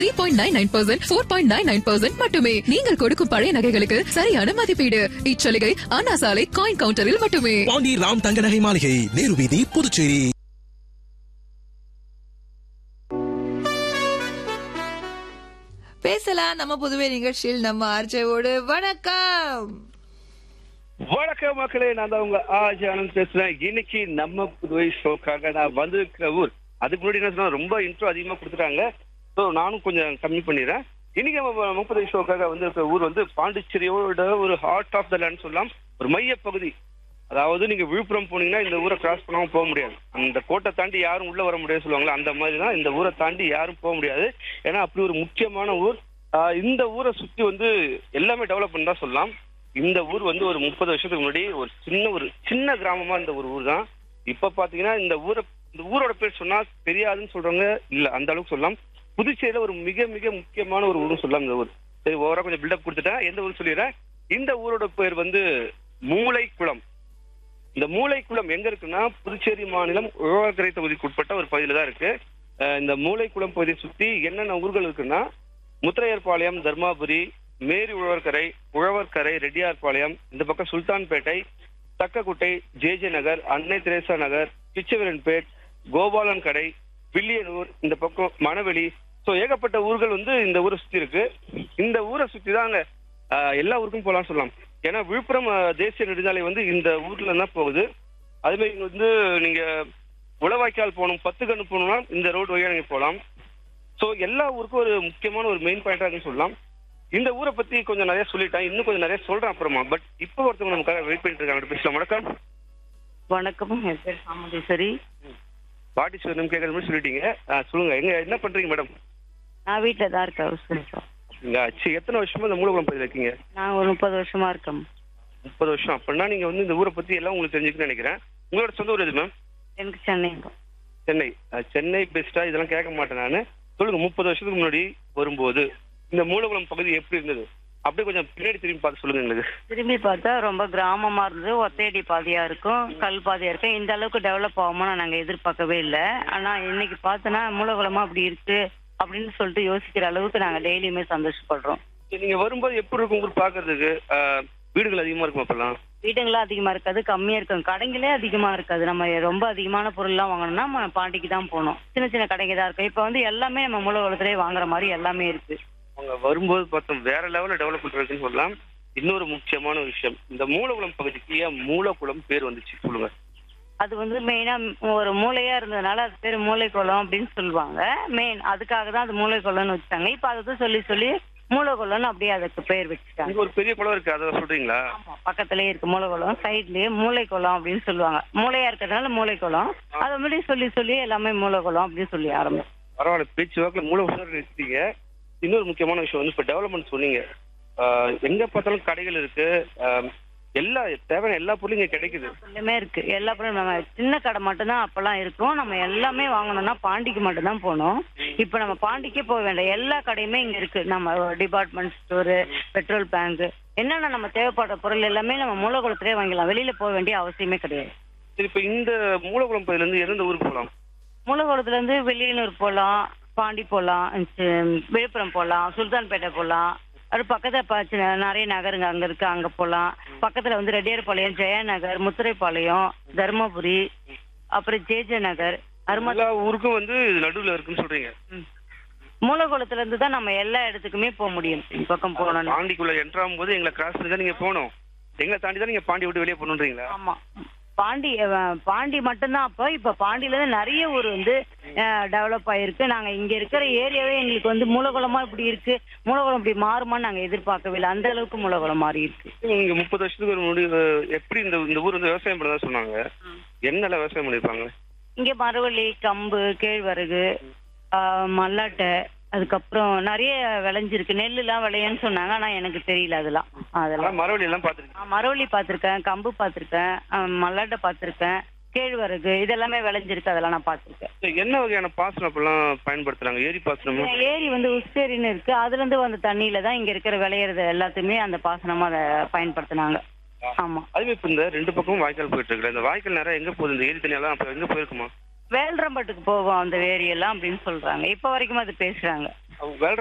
Three point nine nine percent four point nine nine percent மட்டுமே நீங்கள் கொடுக்கும் பழைய நகைகளுக்கு சரியான மதிப்பீடு இச்சலுகை அண்ணா சாலை காயின் கவுண்டரில் மட்டுமே பாண்டி ராம் தங்க நகை மாளிகை நேரு வீதி புதுச்சேரி பேசலாம் நம்ம புதுவை நிகழ்ச்சியில் நம்ம ஆர்ஜேவோடு வணக்கம் வணக்கம் மக்களே நான் தான் உங்க ஆஜி ஆனந்த் பேசுறேன் இன்னைக்கு நம்ம புதுவை ஷோக்காக நான் வந்திருக்கிற ஊர் அதுக்கு முன்னாடி என்ன சொன்னா ரொம்ப இன்ட்ரோ அதிகமா கொடுத்துட்டாங்க ஸோ நானும் கொஞ்சம் கம்மி பண்ணிடுறேன் இன்னைக்கு நம்ம முப்பது ஷோக்காக வந்திருக்கிற ஊர் வந்து பாண்டிச்சேரியோட ஒரு ஹார்ட் ஆஃப் த லேண்ட் சொல்லலாம் ஒரு மைய பகுதி அதாவது நீங்க விழுப்புரம் போனீங்கன்னா இந்த ஊரை கிராஸ் பண்ணாம போக முடியாது அந்த கோட்டை தாண்டி யாரும் உள்ள வர முடியாது சொல்லுவாங்களா அந்த மாதிரி தான் இந்த ஊரை தாண்டி யாரும் போக முடியாது ஏன்னா அப்படி ஒரு முக்கியமான ஊர் ஆஹ் இந்த ஊரை சுத்தி வந்து எல்லாமே டெவலப்மெண்ட் தான் சொல்லலாம் இந்த ஊர் வந்து ஒரு முப்பது வருஷத்துக்கு முன்னாடி ஒரு சின்ன ஒரு சின்ன கிராமமா இருந்த ஒரு ஊர் தான் இப்ப பாத்தீங்கன்னா இந்த ஊரை இந்த ஊரோட பேர் சொன்னா தெரியாதுன்னு சொல்றவங்க இல்ல அந்த அளவுக்கு சொல்லலாம் புதுச்சேரியில ஒரு மிக மிக முக்கியமான ஒரு ஊர்னு சொல்லலாம் இந்த ஊர் சரி ஓவரா கொஞ்சம் பில்டப் கொடுத்துட்டேன் எந்த ஊர் சொல்லிடுறேன் இந்த ஊரோட பேர் வந்து மூளைக்குளம் இந்த மூளைக்குளம் எங்க இருக்குன்னா புதுச்சேரி மாநிலம் உழவர்கரை தொகுதிக்கு உட்பட்ட ஒரு பகுதியில தான் இருக்கு அஹ் இந்த மூளைக்குளம் பகுதியை சுத்தி என்னென்ன ஊர்கள் இருக்குன்னா முத்திரையர்பாளையம் தர்மாபுரி மேரி உழவர்கரை உழவர்கரை ரெட்டியார்பாளையம் இந்த பக்கம் Sultanpet Thakkakuttai J J Nagar Annai Teresa நகர் பிச்சவரன்பேட் கோபாலன் கடை வில்லியனூர் இந்த பக்கம் மணவெளி ஸோ ஏகப்பட்ட ஊர்கள் வந்து இந்த ஊரை சுத்தி இருக்கு இந்த ஊரை சுத்தி தாங்க ஆஹ் எல்லா ஊருக்கும் போகலாம் சொல்லலாம் ஏன்னா விழுப்புரம் ஆஹ் தேசிய நெடுஞ்சாலை வந்து இந்த ஊர்ல தான் போகுது அதே மாதிரி இங்க வந்து நீங்க உளவாய்க்கால் போகணும் பத்து கண்ணு போகணும்னா இந்த ரோடு வழியா நீங்க போகலாம் ஸோ எல்லா ஊருக்கும் ஒரு முக்கியமான ஒரு மெயின் பாயிண்டா இருக்குன்னு சொல்லலாம் இந்த ஊரை பத்தி கொஞ்சம் நிறைய சொல்லிட்டேன் இன்னும் கொஞ்சம் நிறைய சொல்றேன் அப்புறமா பட் இப்போ ஒருத்தவங்க நமக்காக வெயிட் பண்ணிட்டு இருக்காங்க பேசலாம் வணக்கம் வணக்கம் என் பேர் சாமுண்டீஸ்வரி பாட்டி சொல்லணும் கேட்கற மாதிரி சொல்லிட்டீங்க ஆஹ் சொல்லுங்க எங்க என்ன பண்றீங்க மேடம் நான் வீட்டில் தான் இருக்கேன் ஹவுஸ் ஒய்ஃபா. நீங்க அச்சு எத்தனை வருஷமா இந்த மூலகுளம் பகுதியில் இருக்கீங்க நான் ஒரு முப்பது வருஷமா இருக்கேன் முப்பது வருஷம் அப்படின்னா நீங்க வந்து இந்த ஊரை பத்தி எல்லாம் உங்களுக்கு தெரிஞ்சுக்கணும்னு நினைக்கிறேன் உங்களோட சொந்த ஊர் எது மேம் எனக்கு சென்னை தான். சென்னை அஹ் சென்னை பெஸ்டா இதெல்லாம் கேட்க மாட்டேன் நான் சொல்லுங்க முப்பது வருஷத்துக்கு முன்னாடி வரும்போது இந்த மூலகுளம் பகுதி எப்படி இருந்தது அப்படியே கொஞ்சம் பின்னாடி திரும்பி பார்த்து சொல்லுங்க எங்களுக்கு திரும்பி பார்த்தா ரொம்ப கிராமமா இருந்தது ஒத்தையடி பாதையா இருக்கும் கல் பாதையா இருக்கும் இந்த அளவுக்கு டெவலப் ஆகும்னு நாங்க எதிர்பார்க்கவே இல்லை ஆனா இன்னைக்கு பார்த்தோன்னா மூலகுளமா அப்படி இருக்கு அப்படின்னு சொல்லிட்டு யோசிக்கிற அளவுக்கு நாங்க டெய்லியுமே சந்தோஷப்படுறோம் சரி, நீங்க வரும்போது எப்படி இருக்கும் ஊர் பாக்குறதுக்கு அஹ், வீடுகள் அதிகமா இருக்கும் அப்பெல்லாம் வீடுங்களும் அதிகமா இருக்காது கம்மியா இருக்கும் கடைங்களே அதிகமா இருக்காது நம்ம ரொம்ப அதிகமான பொருள்லாம் வாங்கணும்னா நம்ம பாண்டிக்கு தான் போகணும் சின்ன சின்ன கடைங்க தான் இருக்கும் இப்போ வந்து எல்லாமே நம்ம மூலகுளத்திலே வாங்குற மாதிரி எல்லாமே இருக்கு அவங்க வரும்போது பார்த்தோம் வேற லெவல்ல டெவலப்மெண்ட் இருக்குன்னு சொல்லலாம் இன்னொரு முக்கியமான விஷயம் இந்த மூலகுளம் பகுதிக்கு ஏன் மூலகுளம் பேர் வந்துச்சு சொல்லுங்க அது வந்து மெயினா ஒரு மூளையா இருந்ததுனால அது பேர் மூளைக்குளம் அப்படின்னு சொல்லுவாங்க மெயின் அதுக்காக தான் அது மூளைக்குளம்னு வச்சுட்டாங்க இப்ப அதை தான் சொல்லி சொல்லி மூளைக்குளம்னு அப்படியே அதுக்கு பேர் வச்சுட்டாங்க இங்க ஒரு பெரிய குளம் இருக்கு அதை சொல்றீங்களா ஆமா பக்கத்துலயே இருக்கு மூளைக்குளம் சைட்லயே மூளைக்குளம் அப்படின்னு சொல்லுவாங்க மூளையா இருக்கிறதுனால மூளைக்குளம் அதை மாதிரி சொல்லி சொல்லி எல்லாமே மூளைக்குளம் அப்படின்னு சொல்லி ஆரம்பிச்சு பரவாயில்ல பேச்சு வாக்குல மூல உணர்வு நிறுத்திட்டீங்க இன்னொரு முக்கியமான விஷயம் வந்து இப்ப டெவலப்மெண்ட் சொன்னீங்க ஆஹ் எங்க பார்த்தாலும் கடைகள் இருக்கு ஆஹ் எல்லா தேவையான எல்லா பொருளும் இங்க கிடைக்குது எல்லாமே இருக்கு எல்லா பொருளும் நம்ம சின்ன கடை மட்டும்தான் அப்பெல்லாம் இருக்கும் நம்ம எல்லாமே வாங்கணும்னா பாண்டிக்கு மட்டும்தான் போகணும் இப்போ நம்ம பாண்டிக்கே போக வேண்டாம் எல்லா கடையுமே இங்க இருக்கு நம்ம டிபார்ட்மெண்ட் ஸ்டோரு பெட்ரோல் பேங்க் என்னென்ன நம்ம தேவைப்படுற பொருள் எல்லாமே நம்ம மூலகுளத்திலே வாங்கிக்கலாம் வெளியில போக வேண்டிய அவசியமே கிடையாது சரி இப்ப இந்த மூலகுளம் பகுதியில இருந்து எந்த ஊருக்கு போகலாம் மூலகுளத்துல இருந்து வெளியனூர் போகலாம் பாண்டி போகலாம் விழுப்புரம் போகலாம் சுல்தான்பேட்டை போகலாம் அது பக்கத்துல ப- சின்ன- நிறைய நகருங்க அங்க இருக்கு அங்க போகலாம் பக்கத்துல வந்து ரெட்டியார்பாளையம் ஜெயா நகர் முத்திரைப்பாளையம் தருமபுரி அப்புறம் ஜேஜே நகர் அரும எல்லா ஊருக்கும் வந்து இது நடுவுல இருக்குன்னு சொல்றீங்க மூலகுளத்துல இருந்து தான் நம்ம எல்லா இடத்துக்குமே போக முடியும் இந்த பக்கம் போகணும்னு பாண்டிக்குள்ள என்ட்ரு ஆகும்போது எங்களை கிராஸ் பண்ணி தான் நீங்க போகணும் எங்களை தாண்டி தான் நீங்க பாண்டி விட்டு வெளியே போகணுன்றீங்களா ஆமா பாண்டி அஹ், பாண்டி மட்டும்தான் அப்போ இப்ப பாண்டியில இருந்து நிறைய ஊர் வந்து டெவலப் ஆயிருக்கு நாங்க இங்க இருக்கிற ஏரியாவே எங்களுக்கு வந்து மூலகுளமா இப்படி இருக்கு மூலகுளம் இப்படி மாறுமான்னு நாங்க எதிர்பார்க்கவே இல்லை அந்த அளவுக்கு மூலகுளம் மாறி இருக்கு நீங்க முப்பது வருஷத்துக்கு ஒரு முடி எப்படி இந்த இந்த ஊர் வந்து விவசாயம் பண்ணதா சொன்னாங்க என்னெல்லாம் விவசாயம் பண்ணிருப்பாங்க இங்க மரவள்ளி கம்பு கேழ்வரகு ஆஹ், மல்லாட்டை அதுக்கப்புறம் நிறைய விளைஞ்சிருக்கு நெல்லுலாம் விளையன்னு சொன்னாங்க ஆனா எனக்கு தெரியல அதெல்லாம் அதெல்லாம் ஆனா மரவள்ளி எல்லாம் பாத்துருக்கீங்க ஆ, மரவள்ளி பார்த்துருக்கேன் கம்பு பார்த்துருக்கேன் மல்லாட்டை பார்த்துருக்கேன் கேழ்வரகு இதெல்லாமே விளைஞ்சிருக்கு அதெல்லாம் நான் பார்த்துருக்கேன் என்ன வகையான பாசனம் அப்பெல்லாம் பயன்படுத்துறாங்க ஏரி பாசனமா ஏரி வந்து உஸ்தேரின்னு இருக்கு அதுல இருந்து வந்த தண்ணியில தான் இங்க இருக்கிற விளையிறது எல்லாத்தையுமே அந்த பாசனமா அதை பயன்படுத்தினாங்க ஆமா அதுவே இப்ப இந்த ரெண்டு பக்கமும் வாய்க்கால் போயிட்டு இருக்கு இந்த வாய்க்கால் நேரம் எங்க போகுது இந்த ஏரி தண்ணி எல்லாம் அப்ப எங்க போயிருக்குமா வேல்ரம்பட்டுக்கு போவோம் அந்த ஏரியெல்லாம் அப்படின்னு சொல்றாங்க இப்ப வரைக்கும் அது பேசுறாங்க வேற